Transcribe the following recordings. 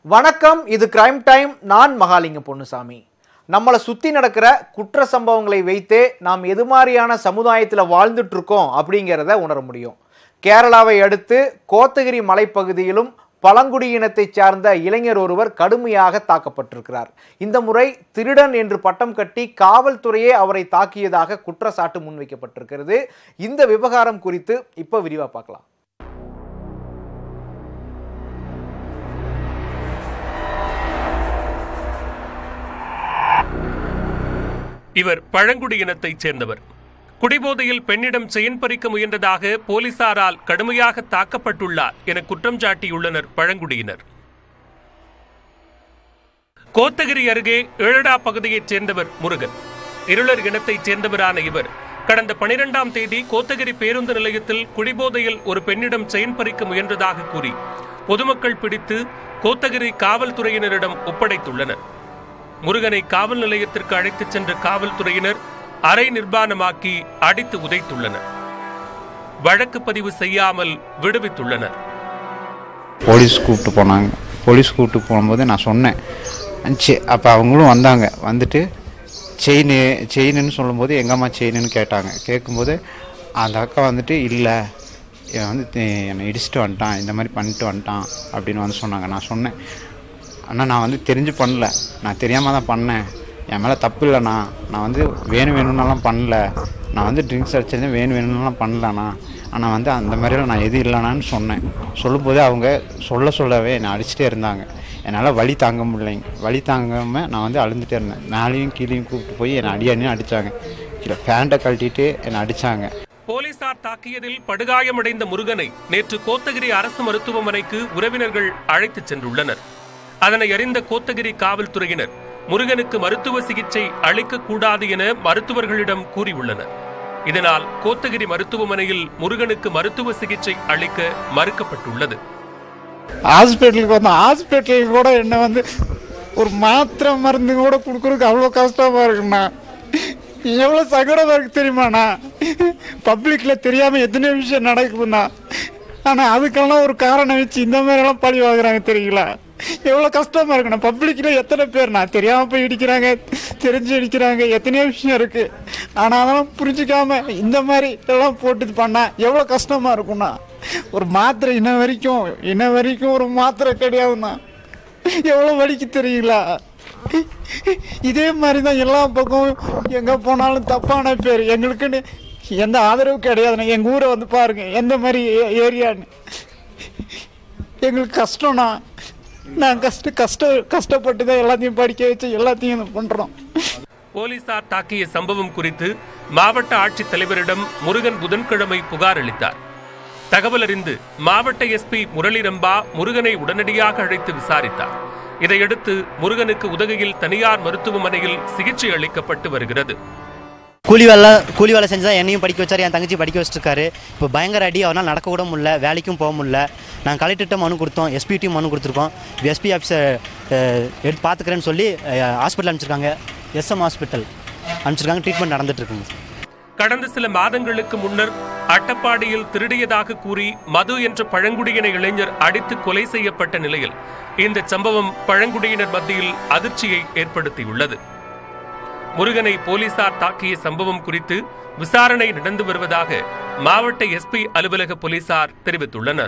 வணக்கம் இது crime time நான் மகாலிங்க பொன்னுசாமி நம்மளை சுற்றி நடக்கிற குற்ற சம்பவங்களை வைத்தே நாம் எது மாதிரியான சமுதாயத்தில் வாழ்ந்துட்டு இருக்கோம் அப்படிங்கிறத உணர முடியும் கேரளாவை அடுத்து கோத்தகிரி மலைப்பகுதியிலும் பழங்குடியினத்தைச் சார்ந்த இளைஞர் ஒருவர் கடுமையாக தாக்கப்பட்டிருக்கிறார் இந்த முறை திருடன் என்று பட்டம் கட்டி காவல்துறையே அவரை தாக்கியதாக குற்றச்சாட்டு முன்வைக்கப்பட்டிருக்கிறது இந்த விவகாரம் குறித்து இப்போ விரிவாக பார்க்கலாம் இவர் பழங்குடியினத்தைச் சேர்ந்தவர் குடிபோதையில் பெண்ணிடம் செயின் பறிக்க முயன்றதாக போலீசாரால் கடுமையாக தாக்கப்பட்டுள்ளார் என குற்றம் சாட்டியுள்ளனர் பழங்குடியினர் கோத்தகிரி அருகே ஏழடா பகுதியைச் சேர்ந்தவர் முருகன் இருளர் இனத்தைச் சேர்ந்தவரான இவர் கடந்த பனிரெண்டாம் தேதி கோத்தகிரி பேருந்து நிலையத்தில் குடிபோதையில் ஒரு பெண்ணிடம் செயின் பறிக்க முயன்றதாக கூறி பொதுமக்கள் பிடித்து கோத்தகிரி காவல்துறையினரிடம் ஒப்படைத்துள்ளனர் முருகனை காவல் நிலையத்திற்கு அழைத்துச் சென்ற காவல்துறையினர் அரை நிர்வாணமாக்கி அடித்து உதைத்துள்ளனர் வழக்கு பதிவு செய்யாமல் விடுவித்துள்ளனர் போலீஸ் கூப்பிட்டு போனாங்க போலீஸ் கூப்பிட்டு போகும்போது நான் சொன்னேன் சே அப்போ அவங்களும் வந்தாங்க வந்துட்டு செயின் செயின்னு சொல்லும்போது எங்கம்மா செயின்னு கேட்டாங்க கேட்கும்போது அந்த அக்கா வந்துட்டு இல்லை இவன் வந்து தே- என்னை இடிச்சிட்டு வந்துட்டான் இந்த மாதிரி பண்ணிட்டு வந்துட்டான் அப்படின்னு வந்து சொன்னாங்க நான் சொன்னேன் அண்ணா நான் வந்து தெரிஞ்சு பண்ணல நான் தெரியாமல் தான் பண்ணேன் என் மேலே தப்பு இல்லைண்ணா நான் வந்து வேணும் வேணும்னாலாம் பண்ணல நான் வந்து ட்ரிங்க்ஸ் அடிச்சிருந்தேன் வேணும் வேணும்னாலாம் பண்ணலண்ணா ஆனால் வந்து அந்த மாதிரிலாம் நான் எதுவும் இல்லைனான்னு சொன்னேன் சொல்லும்போது அவங்க சொல்ல சொல்லவே என்னை அடிச்சிட்டே இருந்தாங்க என்னால் வலி தாங்க முடியலைங்க வலி தாங்காமல் நான் வந்து அழுந்துட்டே இருந்தேன் மேலேயும் கீழேயும் கூப்பிட்டு போய் என்னை அடி அடின்னு அடித்தாங்க கீழே பேண்ட்டை கழட்டிட்டு என்னை அடித்தாங்க போலீசார் தாக்கியதில் படுகாயமடைந்த முருகனை நேற்று கோத்தகிரி அரசு மருத்துவமனைக்கு உறவினர்கள் அழைத்துச் சென்றுள்ளனர் அதனை அறிந்த கோத்தகிரி காவல்துறையினர் முருகனுக்கு மருத்துவ சிகிச்சை அளிக்கக்கூடாது என மருத்துவர்களிடம் கூறியுள்ளனர் இதனால் கோத்தகிரி மருத்துவமனையில் முருகனுக்கு மருத்துவ சிகிச்சை அளிக்க மறுக்கப்பட்டுள்ளது ஹாஸ்பிட்டலுக்கு வந்தோம் ஹாஸ்பிட்டலுக்கு கூட என்ன வந்து ஒரு மாத்திரை மருந்து கூட கொடுக்குறதுக்கு அவ்வளோ கஷ்டமாக இருக்குண்ணா எவ்வளோ சங்கடமாக இருக்கு தெரியுமாண்ணா பப்ளிக்கில் தெரியாமல் எத்தனையோ விஷயம் நடக்குதுண்ணா ஆனால் அதுக்கெல்லாம் ஒரு காரணம் வச்சு இந்த மாதிரிலாம் பழி வாங்குறாங்க தெரியுங்களா எவ்வளோ கஷ்டமாக இருக்குண்ணா பப்ளிக்கில் எத்தனை பேர் நான் தெரியாமல் போய் இடிக்கிறாங்க தெரிஞ்சு இடிக்கிறாங்க எத்தனையோ விஷயம் இருக்குது ஆனால் அதெல்லாம் புரிஞ்சுக்காம இந்த மாதிரி எல்லாம் போட்டு இது பண்ணா எவ்வளோ கஷ்டமாக இருக்கும்ண்ணா ஒரு மாத்திரை இன்ன வரைக்கும் இன்ன வரைக்கும் ஒரு மாத்திரை கிடையாதுண்ணா எவ்வளோ வலிக்கு தெரியுங்களா இதே மாதிரி தான் எல்லா பக்கமும் எங்கே போனாலும் தப்பான பேர் எங்களுக்குன்னு எந்த ஆதரவு கிடையாதுண்ணா எங்கள் ஊரை வந்து பாருங்க எந்த மாதிரி ஏ- ஏரியான்னு எங்களுக்கு கஷ்டம்ண்ணா நான் கஷ்ட கஷ்ட கஷ்டப்பட்டு தான் எல்லாத்தையும் படிக்க வச்சு எல்லாத்தையும் இது பண்ணுறோம் போலீசார் தாக்கிய சம்பவம் குறித்து மாவட்ட ஆட்சித் தலைவரிடம் முருகன் புதன்கிழமை புகார் அளித்தார் தகவல் அறிந்து மாவட்ட எஸ்பி முரளிரம்பா முருகனை உடனடியாக அழைத்து விசாரித்தார் இதையடுத்து முருகனுக்கு உதகையில் தனியார் மருத்துவமனையில் சிகிச்சை அளிக்கப்பட்டு வருகிறது கூலி வேலை கூலி வேலை செஞ்சு தான் என்னையும் படிக்க வச்சார் என் தங்கச்சி படிக்க வச்சிருக்காரு இப்போ பயங்கர அடி அவனால் நடக்க கூட முடியல வேலைக்கும் போக முடியல நாங்கள் கலெக்டர்கிட்ட மனு கொடுத்தோம் எஸ்பிட்டையும் மனு கொடுத்துருக்கோம் எஸ்பி ஆஃபீஸர் எடுத்து பார்த்துக்கிறேன்னு சொல்லி ஹாஸ்பிட்டல் அனுப்பிச்சிருக்காங்க எஸ்எம் ஹாஸ்பிட்டல் அனுப்பிச்சிருக்காங்க ட்ரீட்மெண்ட் நடந்துட்டு இருக்குங்க கடந்த சில மாதங்களுக்கு முன்னர் அட்டப்பாடியில் திருடியதாக கூறி மது என்ற பழங்குடியின இளைஞர் அடித்து கொலை செய்யப்பட்ட நிலையில் இந்த சம்பவம் பழங்குடியினர் மத்தியில் அதிர்ச்சியை ஏற்படுத்தியுள்ளது முருகனை போலீசார் தாக்கிய சம்பவம் குறித்து விசாரணை நடந்து வருவதாக மாவட்ட எஸ்பி அலுவலக போலீசார் தெரிவித்துள்ளனர்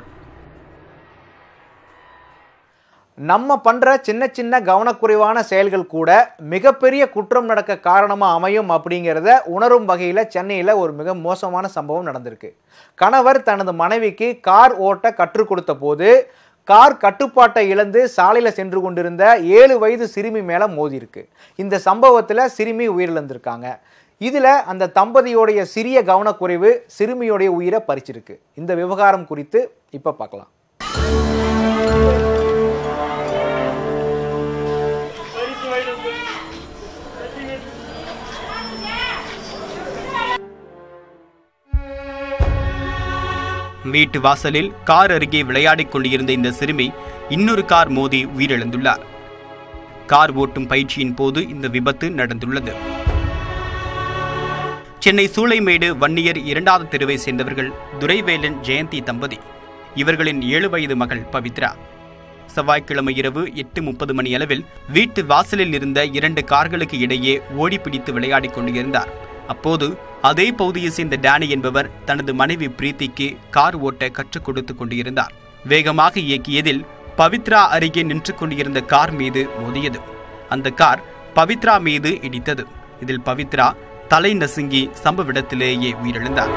நம்ம பண்ற சின்ன சின்ன கவனக்குறைவான செயல்கள் கூட மிகப்பெரிய குற்றம் நடக்க காரணமா அமையும் அப்படிங்கிறத உணரும் வகையில் சென்னையில் ஒரு மிக மோசமான சம்பவம் நடந்திருக்கு கணவர் தனது மனைவிக்கு கார் ஓட்ட கற்றுக் கொடுத்த போது கார் கட்டுப்பாட்டை இழந்து சாலையில் சென்று கொண்டிருந்த ஏழு வயது சிறுமி மேலே மோதியிருக்கு இந்த சம்பவத்தில் சிறுமி உயிரிழந்திருக்காங்க இதில் அந்த தம்பதியோடைய சிறிய கவனக்குறைவு சிறுமியோடைய உயிரை பறிச்சிருக்கு இந்த விவகாரம் குறித்து இப்போ பார்க்கலாம் வீட்டு வாசலில் கார் அருகே விளையாடிக் கொண்டிருந்த இந்த சிறுமி இன்னொரு கார் மோதி உயிரிழந்துள்ளார் கார் ஓட்டும் பயிற்சியின் போது இந்த விபத்து நடந்துள்ளது சென்னை சூளைமேடு வன்னியர் இரண்டாவது தெருவை சேர்ந்தவர்கள் துரைவேலன் ஜெயந்தி தம்பதி இவர்களின் ஏழு வயது மகள் பவித்ரா செவ்வாய்க்கிழமை இரவு எட்டு முப்பது மணி அளவில் வீட்டு வாசலில் இருந்த இரண்டு கார்களுக்கு இடையே ஓடி பிடித்து விளையாடிக் கொண்டிருந்தார் அப்போது அதே பகுதியை சேர்ந்த டேனி என்பவர் தனது மனைவி பிரீத்திக்கு கார் ஓட்ட கற்றுக் கொடுத்துக் கொண்டிருந்தார் வேகமாக இயக்கியதில் பவித்ரா அருகே நின்று கொண்டிருந்த கார் மீது மோதியது அந்த கார் பவித்ரா மீது இடித்தது இதில் பவித்ரா தலை நசுங்கி சம்பவ இடத்திலேயே உயிரிழந்தார்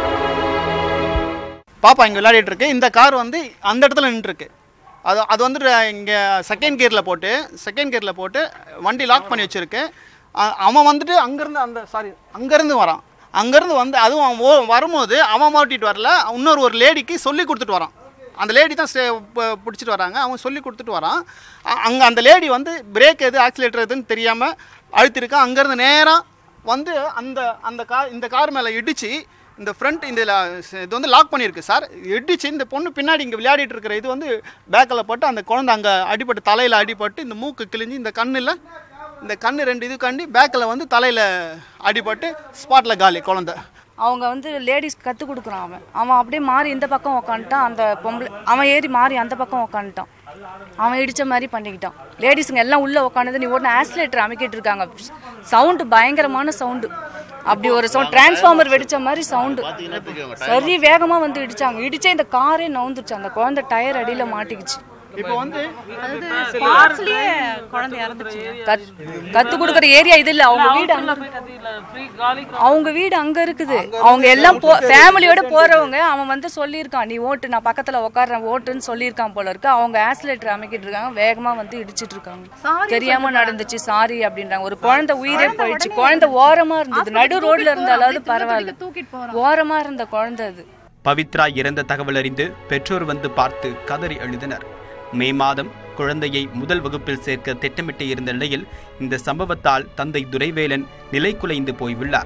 பாப்பா இங்கே விளையாடிட்டு இருக்கு இந்த கார் வந்து அந்த இடத்துல நின்றுருக்கு அது அது வந்துட்டு இங்கே செகண்ட் கியரில் போட்டு செகண்ட் கியரில் போட்டு வண்டி லாக் பண்ணி வச்சிருக்கு அ- அவன் வந்துட்டு அங்கேருந்து அந்த சாரி அங்கேருந்து வரான் அங்கேருந்து வந்து அதுவும் அவன் ஓ வரும்போது அவன் மாட்டிட்டு வரல இன்னொரு ஒரு லேடிக்கு சொல்லி கொடுத்துட்டு வரான் அந்த லேடி தான் ஸ்டே- ப- பிடிச்சிட்டு வராங்க அவன் சொல்லி கொடுத்துட்டு வரான் அங்கே அந்த லேடி வந்து பிரேக் எது ஆக்சிலேட்டர் எதுன்னு தெரியாமல் அழுத்திருக்கான் அங்கேருந்து நேராக வந்து அந்த அந்த கார் இந்த கார் மேலே இடிச்சு இந்த ஃப்ரண்ட் இந்த ல- இது வந்து லாக் பண்ணியிருக்கு சார் இடிச்சு இந்த பொண்ணு பின்னாடி இங்கே விளையாடிட்டு இருக்கிற இது வந்து பேக்கில் பட்டு அந்த குழந்தை அங்கே அடிபட்டு தலையில் அடிபட்டு இந்த மூக்கு கிழிஞ்சு இந்த கண்ணில் இந்த கண்ணு ரெண்டு இது கண்டி பேக்கில் வந்து தலையில் அடிபட்டு ஸ்பாட்டில் காலி குழந்தை அவங்க வந்து லேடிஸ் கற்றுக் கொடுக்குறான் அவன் அவன் அப்படியே மாறி இந்த பக்கம் உக்காந்துட்டான் அந்த பொம்பளை அவன் ஏறி மாறி அந்த பக்கம் உக்காந்துட்டான் அவன் இடிச்ச மாதிரி பண்ணிக்கிட்டான் லேடிஸுங்க எல்லாம் உள்ளே உட்காந்து நீ உடனே ஆக்சிலேட்டர் அமைக்கிட்டு இருக்காங்க சவுண்டு பயங்கரமான சவுண்டு அப்படி ஒரு சவுண்ட் டிரான்ஸ்ஃபார்மர் வெடிச்ச மாதிரி சவுண்டு சரி வேகமாக வந்து இடிச்சாங்க இடிச்சே இந்த காரே நவுந்துருச்சு அந்த குழந்தை டயர் அடியில் மாட்டிக்கிச்சு இப்போ வந்து ஸ்பாட்ஸ்லயே குழந்தை இறந்துச்சு கத் கத்து கொடுக்குற ஏரியா இது இல்ல அவங்க வீடு அங்க அவங்க வீடு அங்க இருக்குது அவங்க எல்லாம் போ ஃபேமிலியோட போறவங்க அவன் வந்து சொல்லியிருக்கான் நீ ஓட்டு நான் பக்கத்துல உட்கார்றேன் ஓட்டுன்னு சொல்லியிருக்கான் போல இருக்கு அவங்க ஆக்சிலேட்டர் அமைக்கிட்டு இருக்காங்க வேகமா வந்து இடிச்சிட்டு இருக்காங்க தெரியாம நடந்துச்சு சாரி அப்படின்றாங்க ஒரு குழந்தை உயிரே போயிடுச்சு குழந்தை ஓரமா இருந்தது நடு ரோட்ல இருந்தாலாவது பரவாயில்ல ஓரமா இருந்த குழந்தை அது பவித்ரா இறந்த தகவல் அறிந்து பெற்றோர் வந்து பார்த்து கதறி அழுதனர் மே மாதம் குழந்தையை முதல் வகுப்பில் சேர்க்க திட்டமிட்டு இருந்த நிலையில் இந்த சம்பவத்தால் தந்தை துரைவேலன் நிலைகுலைந்து போய்விட்டார்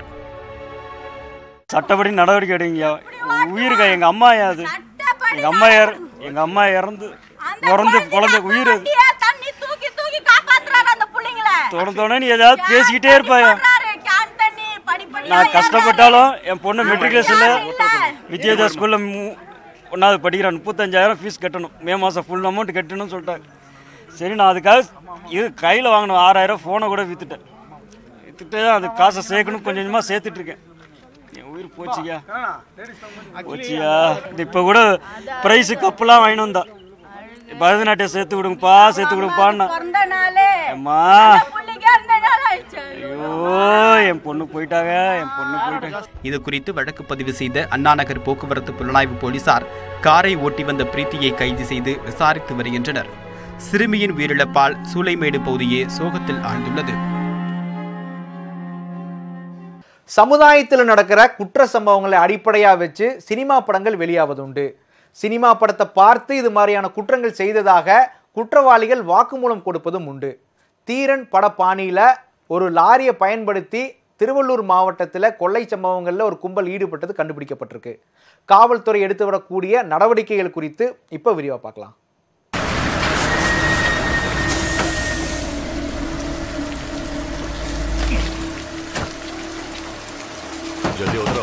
சட்டப்படி நடவடிக்கை எடுங்க உயிருக்கா எங்க அம்மா அது எங்க அம்மா இற எங்க அம்மா இறந்து பிறந்து குழந்தை உயிர் அது. தண்ணி தூக்கி தூக்கி காப்பாத்துறாரு அந்த புள்ளைங்கள தொடர்ந்து தொடர்ந்து நீ ஏதாவது பேசிக்கிட்டே இருப்பாயா கேன் தண்ணி படிப்படியா நான் கஷ்டப்பட்டாலும் என் பொண்ணு மெட்ரிகுலேஷனில் வித்யாதா ஸ்கூலில் ஒன்றாவது படிக்கிறேன் முப்பத்தஞ்சாயிரம் ஃபீஸ் கட்டணும் மே மாதம் ஃபுல் அமௌண்ட் கட்டணும்னு சொல்லிட்டாங்க சரி நான் அதுக்காக இது கையில் வாங்கின ஆறாயிரம் ஃபோனை கூட விற்றுட்டேன் விற்றுட்டு அது காசை சேர்க்கணும் கொஞ்சம் கொஞ்சமாக சேர்த்துட்டு இருக்கேன் என் உயிர் போச்சியா போச்சியா இப்போ கூட ப்ரைஸு கப்பெல்லாம் வாங்கிட்டு வந்தா பரதநாட்டியம் சேர்த்து விடுங்கப்பா சேர்த்து விடுங்கப்பான்னா பிறந்த நாளே அம்மா புள்ளைக்கு அந்த நாள் ஆயிடுச்சு ஐயோ என் பொண்ணு போயிட்டாங்க என் பொண்ணு போயிட்டாங்க இது குறித்து வழக்கு பதிவு செய்த அண்ணாநகர் போக்குவரத்து புலனாய்வு போலீசார் காரை ஓட்டி வந்த பிரீத்தியை கைது செய்து விசாரித்து வருகின்றனர் சிறுமியின் உயிரிழப்பால் சூளைமேடு பகுதியே சோகத்தில் ஆழ்ந்துள்ளது சமுதாயத்தில் நடக்கிற குற்ற சம்பவங்களை அடிப்படையா வச்சு சினிமா படங்கள் வெளியாவதுண்டு சினிமா படத்தை பார்த்து இது மாதிரியான குற்றங்கள் செய்ததாக குற்றவாளிகள் வாக்குமூலம் கொடுப்பதும் உண்டு தீரன் பட பாணியில ஒரு லாரியை பயன்படுத்தி திருவள்ளூர் மாவட்டத்தில் கொள்ளை சம்பவங்களில் ஒரு கும்பல் ஈடுபட்டது கண்டுபிடிக்கப்பட்டிருக்கு காவல்துறை எடுத்து வரக்கூடிய நடவடிக்கைகள் குறித்து இப்போ விரிவாக பார்க்கலாம் जल्दी उतरो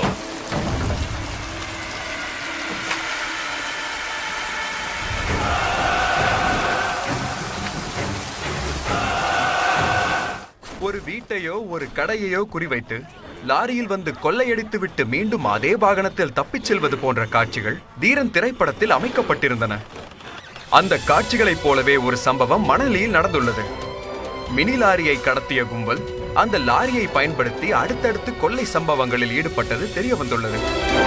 ஒரு வீட்டையோ ஒரு கடையையோ குறிவைத்து லாரியில் வந்து கொள்ளையடித்து விட்டு மீண்டும் அதே வாகனத்தில் தப்பிச் செல்வது போன்ற காட்சிகள் தீரன் திரைப்படத்தில் அமைக்கப்பட்டிருந்தன அந்த காட்சிகளைப் போலவே ஒரு சம்பவம் மணலியில் நடந்துள்ளது மினி லாரியை கடத்திய கும்பல் அந்த லாரியை பயன்படுத்தி அடுத்தடுத்து கொள்ளை சம்பவங்களில் ஈடுபட்டது தெரிய வந்துள்ளது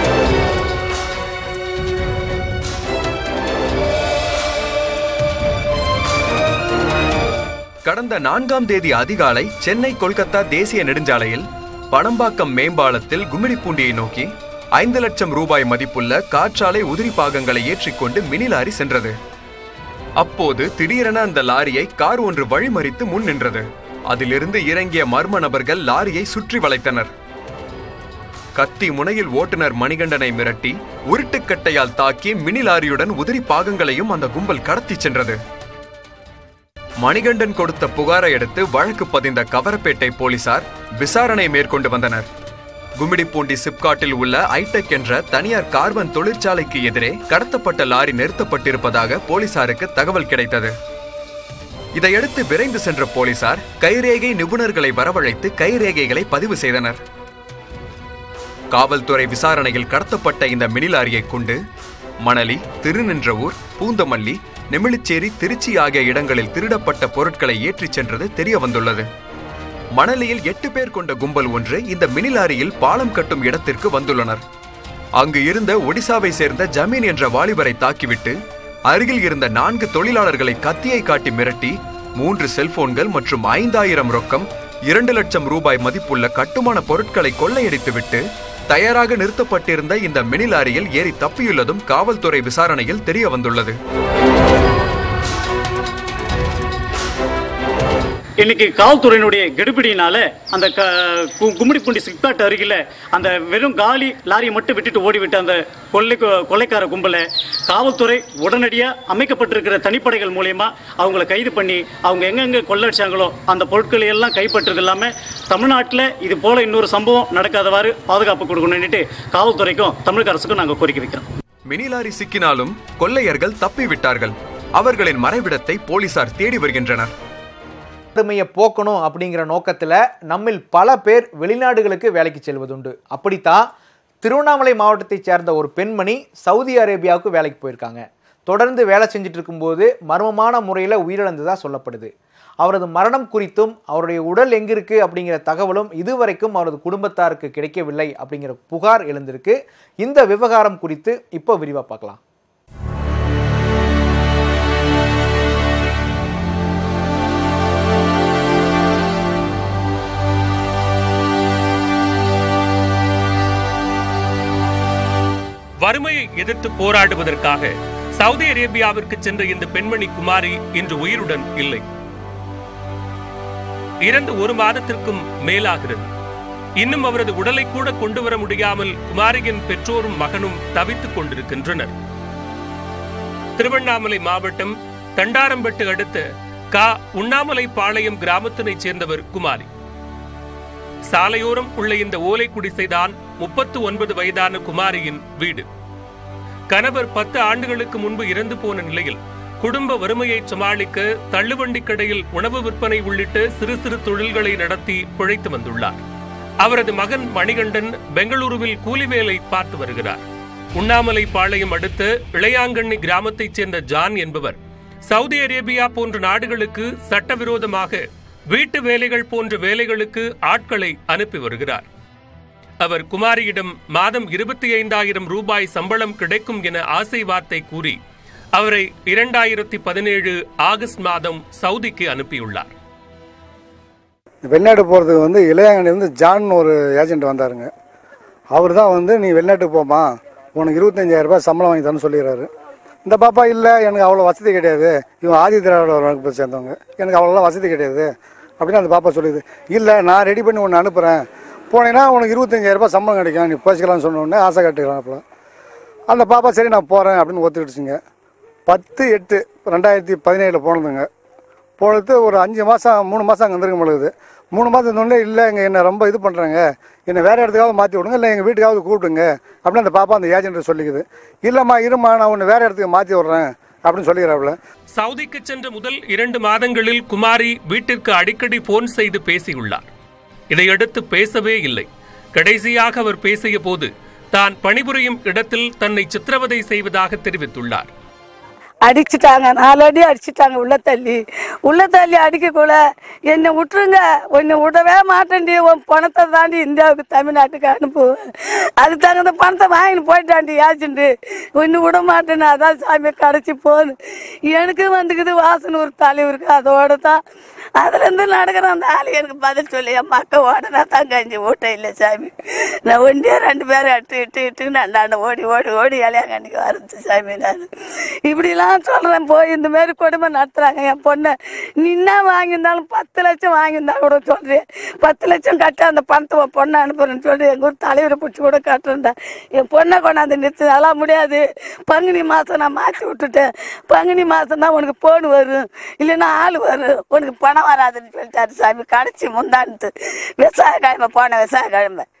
கடந்த நான்காம் தேதி அதிகாலை சென்னை கொல்கத்தா தேசிய நெடுஞ்சாலையில் பணம்பாக்கம் மேம்பாலத்தில் கும்மிடிப்பூண்டியை நோக்கி ஐந்து லட்சம் ரூபாய் மதிப்புள்ள காற்றாலை உதிரி பாகங்களை ஏற்றிக்கொண்டு மினி லாரி சென்றது அப்போது திடீரென அந்த லாரியை கார் ஒன்று வழிமறித்து முன் நின்றது அதிலிருந்து இறங்கிய மர்ம நபர்கள் லாரியை சுற்றி வளைத்தனர் கத்தி முனையில் ஓட்டுநர் மணிகண்டனை மிரட்டி உருட்டுக்கட்டையால் தாக்கி மினி லாரியுடன் உதிரி பாகங்களையும் அந்த கும்பல் கடத்திச் சென்றது மணிகண்டன் கொடுத்த புகாரை அடுத்து வழக்கு பதிந்த கவரப்பேட்டை போலீசார் விசாரணை மேற்கொண்டு வந்தனர் கும்மிடிப்பூண்டி சிப்காட்டில் உள்ள ஐடெக் என்ற தனியார் கார்பன் தொழிற்சாலைக்கு எதிரே கடத்தப்பட்ட லாரி நிறுத்தப்பட்டிருப்பதாக போலீசாருக்கு தகவல் கிடைத்தது இதையடுத்து விரைந்து சென்ற போலீசார் கைரேகை நிபுணர்களை வரவழைத்து கைரேகைகளை பதிவு செய்தனர் காவல்துறை விசாரணையில் கடத்தப்பட்ட இந்த மினி லாரியை கொண்டு மணலி திருநின்றவூர் பூந்தமல்லி நெமிழிச்சேரி திருச்சி ஆகிய இடங்களில் திருடப்பட்ட பொருட்களை ஏற்றிச் சென்றது தெரிய வந்துள்ளது மணலியில் எட்டு பேர் கொண்ட கும்பல் ஒன்று இந்த மினி லாரியில் பாலம் கட்டும் இடத்திற்கு வந்துள்ளனர் அங்கு இருந்த ஒடிசாவை சேர்ந்த ஜமீன் என்ற வாலிபரை தாக்கிவிட்டு அருகில் இருந்த நான்கு தொழிலாளர்களை கத்தியை காட்டி மிரட்டி மூன்று செல்போன்கள் மற்றும் ஐந்தாயிரம் ரொக்கம் இரண்டு லட்சம் ரூபாய் மதிப்புள்ள கட்டுமான பொருட்களை கொள்ளையடித்துவிட்டு தயாராக நிறுத்தப்பட்டிருந்த இந்த மினி லாரியில் ஏறி தப்பியுள்ளதும் காவல்துறை விசாரணையில் தெரிய வந்துள்ளது இன்னைக்கு காவல்துறையினுடைய கெடுபிடியினால அந்த க கு- கும்மிடிப்பூண்டி சிப்காட் அருகில் அந்த வெறும் காலி லாரியை மட்டும் விட்டுட்டு ஓடிவிட்ட அந்த கொள்ளை கொள்ளைக்கார கும்பலை காவல்துறை உடனடியாக அமைக்கப்பட்டிருக்கிற தனிப்படைகள் மூலயமா அவங்கள கைது பண்ணி அவங்க எங்கெங்கே கொள்ளடிச்சாங்களோ அந்த பொருட்களை எல்லாம் கைப்பற்றது இல்லாமல் தமிழ்நாட்டில் இது போல இன்னொரு சம்பவம் நடக்காதவாறு பாதுகாப்பு கொடுக்கணும்னுட்டு காவல்துறைக்கும் தமிழக அரசுக்கும் நாங்கள் கோரிக்கை வைக்கிறோம் மினி லாரி சிக்கினாலும் கொள்ளையர்கள் தப்பிவிட்டார்கள் அவர்களின் மறைவிடத்தை போலீசார் தேடி வருகின்றனர் வறுமையை போக்கணும் அப்படிங்கிற நோக்கத்தில் நம்மில் பல பேர் வெளிநாடுகளுக்கு வேலைக்கு செல்வதுண்டு அப்படித்தான் திருவண்ணாமலை மாவட்டத்தைச் சேர்ந்த ஒரு பெண்மணி சவுதி அரேபியாவுக்கு வேலைக்கு போயிருக்காங்க தொடர்ந்து வேலை செஞ்சுட்டு இருக்கும்போது மர்மமான முறையில் உயிரிழந்ததா சொல்லப்படுது அவரது மரணம் குறித்தும் அவருடைய உடல் எங்க இருக்கு அப்படிங்கிற தகவலும் இதுவரைக்கும் அவரது குடும்பத்தாருக்கு கிடைக்கவில்லை அப்படிங்கிற புகார் எழுந்திருக்கு இந்த விவகாரம் குறித்து இப்போ விரிவாக பார்க்கலாம் வறுமையை எதிர்த்து போராடுவதற்காக சவுதி அரேபியாவிற்கு சென்ற இந்த பெண்மணி குமாரி இன்று உயிருடன் இல்லை இறந்து ஒரு மாதத்திற்கும் மேலாகிறது இன்னும் அவரது உடலை கூட கொண்டு வர முடியாமல் குமாரியின் பெற்றோரும் மகனும் தவித்துக் கொண்டிருக்கின்றனர் திருவண்ணாமலை மாவட்டம் தண்டாரம்பட்டு அடுத்த கா உண்ணாமலை பாளையம் கிராமத்தினைச் சேர்ந்தவர் குமாரி சாலையோரம் உள்ள இந்த ஓலை குடிசைதான் முப்பத்து ஒன்பது வயதான குமாரியின் வீடு கணவர் பத்து ஆண்டுகளுக்கு முன்பு இறந்து போன நிலையில் குடும்ப வறுமையை சமாளிக்க தள்ளுவண்டி கடையில் உணவு விற்பனை உள்ளிட்ட சிறு சிறு தொழில்களை நடத்தி பிழைத்து வந்துள்ளார் அவரது மகன் மணிகண்டன் பெங்களூருவில் கூலி வேலை பார்த்து வருகிறார் உண்ணாமலை பாளையம் அடுத்த இளையாங்கண்ணி கிராமத்தைச் சேர்ந்த ஜான் என்பவர் சவுதி அரேபியா போன்ற நாடுகளுக்கு சட்டவிரோதமாக வீட்டு வேலைகள் போன்ற வேலைகளுக்கு ஆட்களை அனுப்பி வருகிறார் அவர் குமாரியிடம் மாதம் இருபத்தி ஐந்தாயிரம் ரூபாய் சம்பளம் கிடைக்கும் என ஆசை வார்த்தை கூறி அவரை இரண்டாயிரத்தி பதினேழு ஆகஸ்ட் மாதம் சவுதிக்கு அனுப்பியுள்ளார் வெளிநாடு போகிறதுக்கு வந்து இளையாங்கண்ணி வந்து ஜான் ஒரு ஏஜென்ட் வந்தாருங்க அவர் தான் வந்து நீ வெளிநாட்டுக்கு போமா உனக்கு இருபத்தஞ்சாயிரம் ரூபாய் சம்பளம் வாங்கி தரேன்னு சொல்லிடுறாரு இந்த பாப்பா இல்லை எனக்கு அவ்வளோ வசதி கிடையாது இவன் ஆதி திராவிட வகுப்பை சேர்ந்தவங்க எனக்கு அவ்வளோலாம் வசதி கிடையாது அப்படின்னு அந்த பாப்பா சொல்லுது இல்லை நான் ரெடி பண்ணி ஒன்று அனுப்புகிறேன் போனீங்கன்னா உனக்கு இருபத்தஞ்சாயிரம் ரூபாய் சம்பளம் கிடைக்கும் நீ பேசிக்கலாம்னு சொன்ன உடனே ஆசை காட்டுக்கலாம் அப்போ அந்த பாப்பா சரி நான் போகிறேன் அப்படின்னு ஒத்துக்கிடுச்சுங்க பத்து எட்டு ரெண்டாயிரத்தி பதினேழில் போனதுங்க போனது ஒரு அஞ்சு மாதம் மூணு மாதம் அங்கே வந்துருக்க முடியுது மூணு மாதம் இருந்தோடனே இல்லை இங்கே என்னை ரொம்ப இது பண்ணுறாங்க என்னை வேறு இடத்துக்காவது மாற்றி விடுங்க இல்லை எங்கள் வீட்டுக்காவது கூப்பிடுங்க அப்படின்னு அந்த பாப்பா அந்த ஏஜென்ட் சொல்லிக்குது இல்லைம்மா இருமா நான் உன்னை வேறு இடத்துக்கு மாற்றி விட்றேன் அப்படின்னு சொல்லிக்கிறாப்புல சவுதிக்கு சென்ற முதல் இரண்டு மாதங்களில் குமாரி வீட்டிற்கு அடிக்கடி போன் செய்து பேசியுள்ளார் இதையடுத்து பேசவே இல்லை கடைசியாக அவர் பேசிய போது தான் பணிபுரியும் இடத்தில் தன்னை சித்திரவதை செய்வதாக தெரிவித்துள்ளார் அடிச்சிட்டாங்க நாலு அடி அடிச்சிட்டாங்க உள்ள தள்ளி உள்ள தள்ளி அடிக்கக்குள்ள என்னை விட்டுருங்க உன்னை விடவே மாட்டேன்டி உன் பணத்தை தாண்டி இந்தியாவுக்கு தமிழ்நாட்டுக்கு அனுப்புவேன் அதுக்கு தகுந்த பணத்தை வாங்கிட்டு போயிட்டாண்டி ஏஜென்ட்டு ஒன்று விட மாட்டேன்னு அதான் சாமி கடைச்சி போகுது எனக்கு வந்துக்குது வாசனை ஒரு தலைவருக்கு அதோட தான் அதுலேருந்து நடக்கிற அந்த ஆளு எனக்கு பதில் சொல்லி என் மக்கள் ஓடனா தான் கஞ்சி ஊட்ட இல்லை சாமி நான் ஒண்டியே ரெண்டு பேரும் எட்டு இட்டு இட்டு நான் ஓடி ஓடி ஓடி இளையாங்கண்ணிக்கு வரது சாமி நான் இப்படிலாம் சொல்கிறேன் போய் இந்த மாதிரி கொடுமை நடத்துகிறாங்க என் பொண்ணை நின்னா வாங்கியிருந்தாலும் பத்து லட்சம் வாங்கியிருந்தா கூட சொல்கிறேன் பத்து லட்சம் கட்ட அந்த பணத்தை உன் பொண்ணை அனுப்புறேன்னு சொல்லி எங்கள் ஊர் தலைவரை பிடிச்சி கூட கட்டுறேன்டா என் பொண்ணை கொண்டாந்து நிறுத்து அதெல்லாம் முடியாது பங்குனி மாதம் நான் மாற்றி விட்டுட்டேன் பங்குனி மாதம் தான் உனக்கு போன் வரும் இல்லைன்னா ஆள் வரும் உனக்கு பணம் வராதுன்னு சொல்லிட்டாரு சாமி கடைச்சி முந்தான்ட்டு விவசாய கிழமை போனேன் விவசாய கிழமை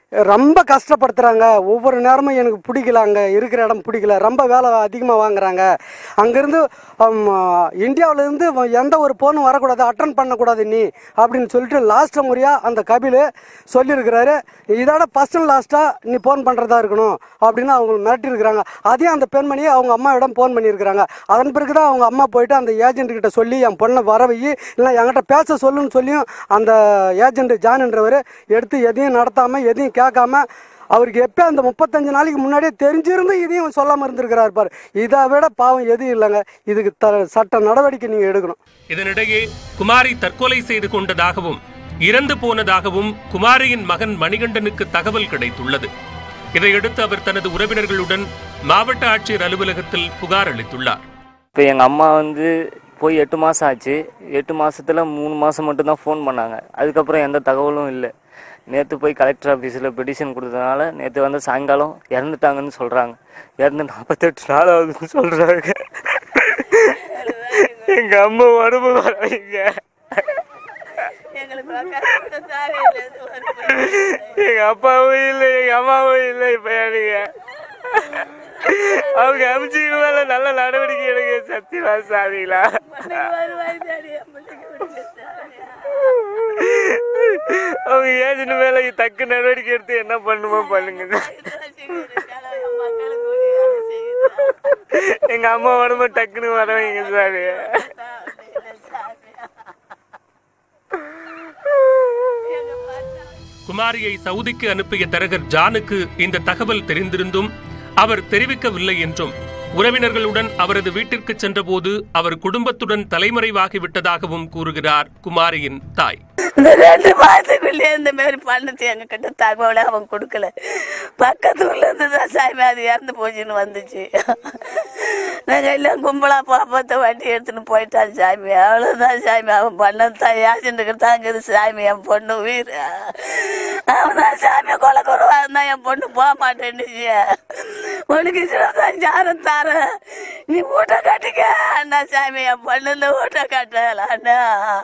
ரொம்ப கஷ்டப்படுத்துகிறாங்க ஒவ்வொரு நேரமும் எனக்கு பிடிக்கல அங்கே இருக்கிற இடம் பிடிக்கல ரொம்ப வேலை அதிகமாக வாங்குறாங்க அங்கேருந்து இந்தியாவிலேருந்து எந்த ஒரு போனும் வரக்கூடாது அட்டன் பண்ணக்கூடாது நீ அப்படின்னு சொல்லிட்டு லாஸ்ட் முறையாக அந்த கபில் சொல்லியிருக்கிறாரு இதோட ஃபஸ்ட் அண்ட் லாஸ்ட்டாக நீ ஃபோன் பண்ணுறதா இருக்கணும் அப்படின்னு அவங்க மிரட்டியிருக்கிறாங்க அதையும் அந்த பெண்மணியை அவங்க அம்மாவிடம் ஃபோன் பண்ணியிருக்கிறாங்க அதன் பிறகு தான் அவங்க அம்மா போயிட்டு அந்த ஏஜென்ட் கிட்ட சொல்லி என் பொண்ணை வர வை இல்லை என்கிட்ட பேச சொல்லுன்னு சொல்லியும் அந்த ஏஜென்ட் ஜான்ன்றவர் எடுத்து எதையும் நடத்தாமல் எதையும் கேட்காம அவருக்கு எப்போ அந்த முப்பத்தஞ்சு நாளைக்கு முன்னாடியே தெரிஞ்சிருந்து இதையும் சொல்லாமல் இருந்திருக்கிறார் பாரு இதை விட பாவம் எதுவும் இல்லைங்க இதுக்கு த சட்ட நடவடிக்கை நீங்கள் எடுக்கணும் இதனிடையே குமாரி தற்கொலை செய்து கொண்டதாகவும் இறந்து போனதாகவும் குமாரியின் மகன் மணிகண்டனுக்கு தகவல் கிடைத்துள்ளது இதையடுத்து அவர் தனது உறவினர்களுடன் மாவட்ட ஆட்சியர் அலுவலகத்தில் புகார் அளித்துள்ளார் இப்போ எங்கள் அம்மா வந்து போய் எட்டு மாதம் ஆச்சு எட்டு மாசத்துல மூணு மாதம் மட்டும்தான் ஃபோன் பண்ணாங்க அதுக்கப்புறம் எந்த தகவலும் இல்லை நேற்று போய் கலெக்டர் ஆஃபீஸில் பெட்டிஷன் கொடுத்ததுனால நேற்று வந்து சாயங்காலம் இறந்துட்டாங்கன்னு சொல்கிறாங்க இறந்து நாற்பத்தெட்டு நாள் ஆகுதுன்னு சொல்கிறாங்க எங்கள் அம்மா உடம்பு வராங்க எங்க அப்பாவும் இல்லை எங்க அம்மாவும் இல்லை இப்ப எனக்கு அவங்க அமைச்சு மேல நல்ல நடவடிக்கை எடுங்க சத்தியமா சாமிங்களா அவங்க ஏஜென்ட் மேல தக்க நடவடிக்கை எடுத்து என்ன பண்ணுமோ பண்ணுங்க எங்க அம்மா உடம்பு டக்குன்னு வர வைங்க சாமி குமாரியை சவுதிக்கு அனுப்பிய தரகர் ஜானுக்கு இந்த தகவல் தெரிந்திருந்தும் அவர் தெரிவிக்கவில்லை என்றும் உறவினர்களுடன் அவரது வீட்டிற்கு சென்றபோது அவர் குடும்பத்துடன் தலைமறைவாகிவிட்டதாகவும் கூறுகிறார் குமாரியின் தாய் இந்த ரெண்டு மாதத்துக்குள்ளே இந்த மாதிரி பண்ணது எங்ககிட்ட தகவலை அவன் கொடுக்கல பக்கத்து ஊர்ல இருந்து தான் சாமி அது இறந்து போச்சுன்னு வந்துச்சு நாங்கள் எல்லாம் கும்பலா பாப்பத்தை வண்டி எடுத்துன்னு போயிட்டான் சாமி அவ்வளோதான் சாமி அவன் பண்ணது தான் ஏஜென்ட்டுக்கு தாங்குது சாமி என் பொண்ணு உயிர் அவன் தான் சாமி கொலை குறவா இருந்தா என் பொண்ணு போக மாட்டேன்னுச்சு உனக்கு இருபத்தஞ்சாயிரம் தரேன் நீ வீட்டை கட்டிக்க அண்ணா சாமி என் பொண்ணுல வீட்டை கட்டலாண்ணா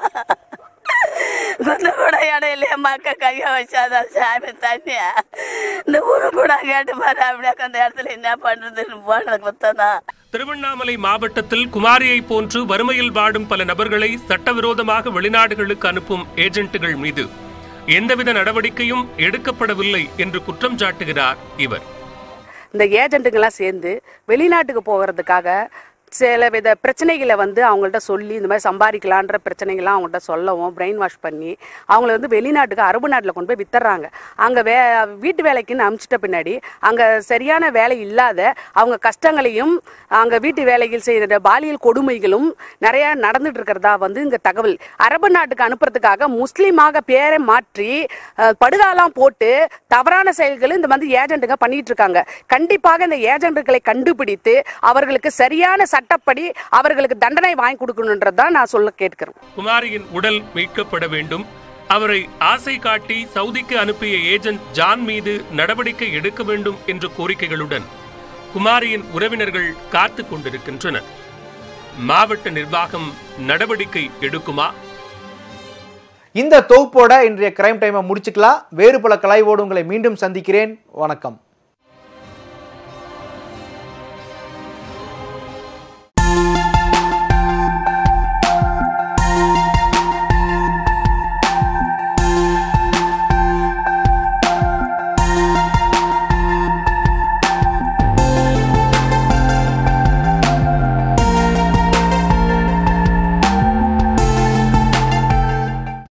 கொஞ்சம் கூட இடையில மக்க கைய வச்சாதான் சாமி தண்ணியா இந்த ஊரு கூட கேட்டு பாரு அப்படியே அந்த இடத்துல என்ன பண்றதுன்னு போனதுக்கு மொத்தம் திருவண்ணாமலை மாவட்டத்தில் குமாரியை போன்று வறுமையில் வாடும் பல நபர்களை சட்டவிரோதமாக வெளிநாடுகளுக்கு அனுப்பும் ஏஜென்ட்டுகள் மீது எந்தவித நடவடிக்கையும் எடுக்கப்படவில்லை என்று குற்றம் சாட்டுகிறார் இவர் இந்த ஏஜென்ட்டுங்கெல்லாம் சேர்ந்து வெளிநாட்டுக்கு போகிறதுக்காக சில வித பிரச்சனைகளை வந்து அவங்கள்ட்ட சொல்லி இந்த மாதிரி சம்பாதிக்கலான்ற பிரச்சனைகள்லாம் அவங்கள்ட்ட சொல்லவும் பிரெயின் வாஷ் பண்ணி அவங்கள வந்து வெளிநாட்டுக்கு அரபு நாட்டில் கொண்டு போய் வித்துறாங்க அங்கே வே வீட்டு வேலைக்குன்னு அனுப்பிச்சிட்ட பின்னாடி அங்கே சரியான வேலை இல்லாத அவங்க கஷ்டங்களையும் அங்கே வீட்டு வேலைகள் செய்கிற பாலியல் கொடுமைகளும் நிறைய நடந்துட்டு இருக்கிறதா வந்து இங்கே தகவல் அரபு நாட்டுக்கு அனுப்புறதுக்காக முஸ்லீமாக பேரை மாற்றி அஹ், படுகாலாம் போட்டு தவறான செயல்கள் இந்த மாதிரி ஏஜென்ட்டுங்க பண்ணிட்டு இருக்காங்க கண்டிப்பாக இந்த ஏஜென்ட்டுகளை கண்டுபிடித்து அவர்களுக்கு சரியான சட்டப்படி அவர்களுக்கு தண்டனை வாங்கி கொடுக்கணுன்றது தான் நான் சொல்ல கேட்கிறேன் குமாரியின் உடல் மீட்கப்பட வேண்டும் அவரை ஆசை காட்டி சவுதிக்கு அனுப்பிய ஏஜென்ட் ஜான் மீது நடவடிக்கை எடுக்க வேண்டும் என்ற கோரிக்கைகளுடன் குமாரியின் உறவினர்கள் காத்துக் கொண்டிருக்கின்றனர் மாவட்ட நிர்வாகம் நடவடிக்கை எடுக்குமா இந்த தொகுப்போட இன்றைய கிரைம் டைமை முடிச்சுக்கலாம் வேறு பல கலைவோடு உங்களை மீண்டும் சந்திக்கிறேன் வணக்கம்